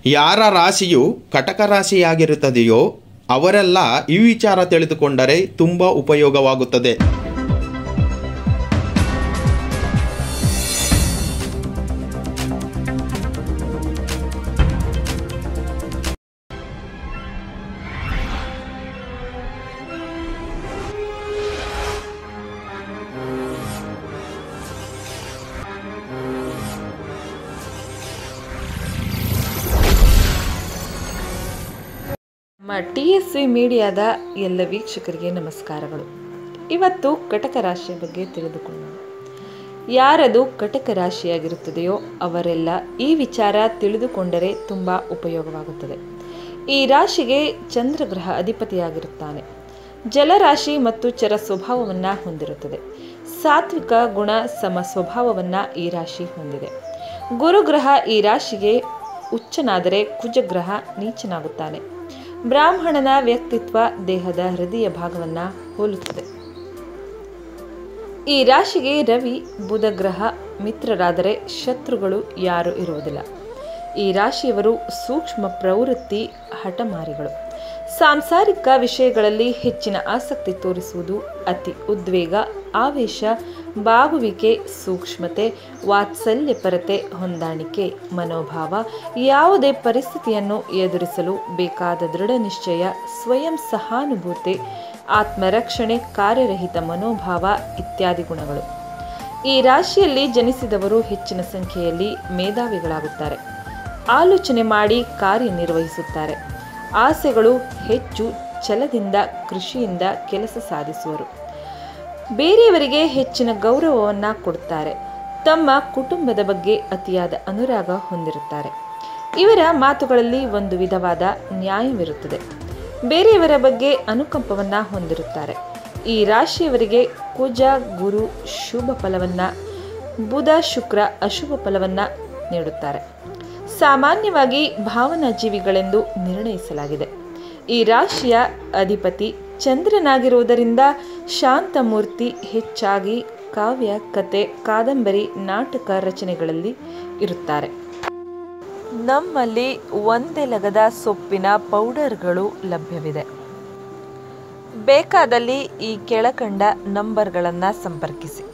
ಯಾರ ರಾಶಿಯು ಕಟಕ ರಾಶಿಯಾಗಿರುತ್ತದೆಯೋ ಅವರೆಲ್ಲ ಈ ವಿಚಾರ ತಿಳಿದುಕೊಂಡರೆ ತುಂಬ ಉಪಯೋಗವಾಗುತ್ತದೆ ನಮ್ಮ ಟಿ ಎಸ್ ವಿ ಮೀಡಿಯಾದ ಎಲ್ಲ ವೀಕ್ಷಕರಿಗೆ ನಮಸ್ಕಾರಗಳು ಇವತ್ತು ಕಟಕ ರಾಶಿಯ ಬಗ್ಗೆ ತಿಳಿದುಕೊಳ್ಳೋಣ ಯಾರದು ಕಟಕ ರಾಶಿಯಾಗಿರುತ್ತದೆಯೋ ಅವರೆಲ್ಲ ಈ ವಿಚಾರ ತಿಳಿದುಕೊಂಡರೆ ತುಂಬ ಉಪಯೋಗವಾಗುತ್ತದೆ ಈ ರಾಶಿಗೆ ಚಂದ್ರಗ್ರಹ ಅಧಿಪತಿಯಾಗಿರುತ್ತಾನೆ ಜಲರಾಶಿ ಮತ್ತು ಚರ ಸ್ವಭಾವವನ್ನು ಹೊಂದಿರುತ್ತದೆ ಸಾತ್ವಿಕ ಗುಣ ಸಮ ಸ್ವಭಾವವನ್ನು ಈ ರಾಶಿ ಹೊಂದಿದೆ ಗುರುಗ್ರಹ ಈ ರಾಶಿಗೆ ಉಚ್ಚನಾದರೆ ಕುಜಗ್ರಹ ನೀಚನಾಗುತ್ತಾನೆ ಬ್ರಾಹ್ಮಣನ ವ್ಯಕ್ತಿತ್ವ ದೇಹದ ಹೃದಯ ಭಾಗವನ್ನು ಹೋಲುತ್ತದೆ ಈ ರಾಶಿಗೆ ರವಿ ಬುಧ ಗ್ರಹ ಮಿತ್ರರಾದರೆ ಶತ್ರುಗಳು ಯಾರೂ ಇರುವುದಿಲ್ಲ ಈ ರಾಶಿಯವರು ಸೂಕ್ಷ್ಮ ಪ್ರವೃತ್ತಿ ಹಠಮಾರಿಗಳು ಸಾಂಸಾರಿಕ ವಿಷಯಗಳಲ್ಲಿ ಹೆಚ್ಚಿನ ಆಸಕ್ತಿ ತೋರಿಸುವುದು ಅತಿ ಉದ್ವೇಗ ಆವೇಶ ಬಾಗುವಿಕೆ ಸೂಕ್ಷ್ಮತೆ ವಾತ್ಸಲ್ಯಪರತೆ ಹೊಂದಾಣಿಕೆ ಮನೋಭಾವ ಯಾವುದೇ ಪರಿಸ್ಥಿತಿಯನ್ನು ಎದುರಿಸಲು ಬೇಕಾದ ದೃಢ ನಿಶ್ಚಯ ಸ್ವಯಂ ಸಹಾನುಭೂತಿ ಆತ್ಮರಕ್ಷಣೆ ಕಾರ್ಯರಹಿತ ಮನೋಭಾವ ಇತ್ಯಾದಿ ಗುಣಗಳು ಈ ರಾಶಿಯಲ್ಲಿ ಜನಿಸಿದವರು ಹೆಚ್ಚಿನ ಸಂಖ್ಯೆಯಲ್ಲಿ ಮೇಧಾವಿಗಳಾಗುತ್ತಾರೆ ಆಲೋಚನೆ ಮಾಡಿ ಕಾರ್ಯನಿರ್ವಹಿಸುತ್ತಾರೆ ಆಸೆಗಳು ಹೆಚ್ಚು ಛಲದಿಂದ ಕೃಷಿಯಿಂದ ಕೆಲಸ ಸಾಧಿಸುವರು ಬೇರೆಯವರಿಗೆ ಹೆಚ್ಚಿನ ಗೌರವವನ್ನು ಕೊಡುತ್ತಾರೆ ತಮ್ಮ ಕುಟುಂಬದ ಬಗ್ಗೆ ಅತಿಯಾದ ಅನುರಾಗ ಹೊಂದಿರುತ್ತಾರೆ ಇವರ ಮಾತುಗಳಲ್ಲಿ ಒಂದು ವಿಧವಾದ ನ್ಯಾಯವಿರುತ್ತದೆ ಬೇರೆಯವರ ಬಗ್ಗೆ ಅನುಕಂಪವನ್ನು ಹೊಂದಿರುತ್ತಾರೆ ಈ ರಾಶಿಯವರಿಗೆ ಕುಜ ಗುರು ಶುಭ ಫಲವನ್ನು ಬುಧ ಶುಕ್ರ ಅಶುಭ ಫಲವನ್ನು ನೀಡುತ್ತಾರೆ ಸಾಮಾನ್ಯವಾಗಿ ಭಾವನಾ ಜೀವಿಗಳೆಂದು ನಿರ್ಣಯಿಸಲಾಗಿದೆ ಈ ರಾಶಿಯ ಅಧಿಪತಿ ಚಂದ್ರನಾಗಿರುವುದರಿಂದ ಶಾಂತಮೂರ್ತಿ ಹೆಚ್ಚಾಗಿ ಕಾವ್ಯ ಕತೆ ಕಾದಂಬರಿ ನಾಟಕ ರಚನೆಗಳಲ್ಲಿ ಇರುತ್ತಾರೆ ನಮ್ಮಲ್ಲಿ ಒಂದೆಲಗದ ಸೊಪ್ಪಿನ ಪೌಡರ್ಗಳು ಲಭ್ಯವಿದೆ ಬೇಕಾದಲ್ಲಿ ಈ ಕೆಳಕಂಡ ನಂಬರ್ಗಳನ್ನು ಸಂಪರ್ಕಿಸಿ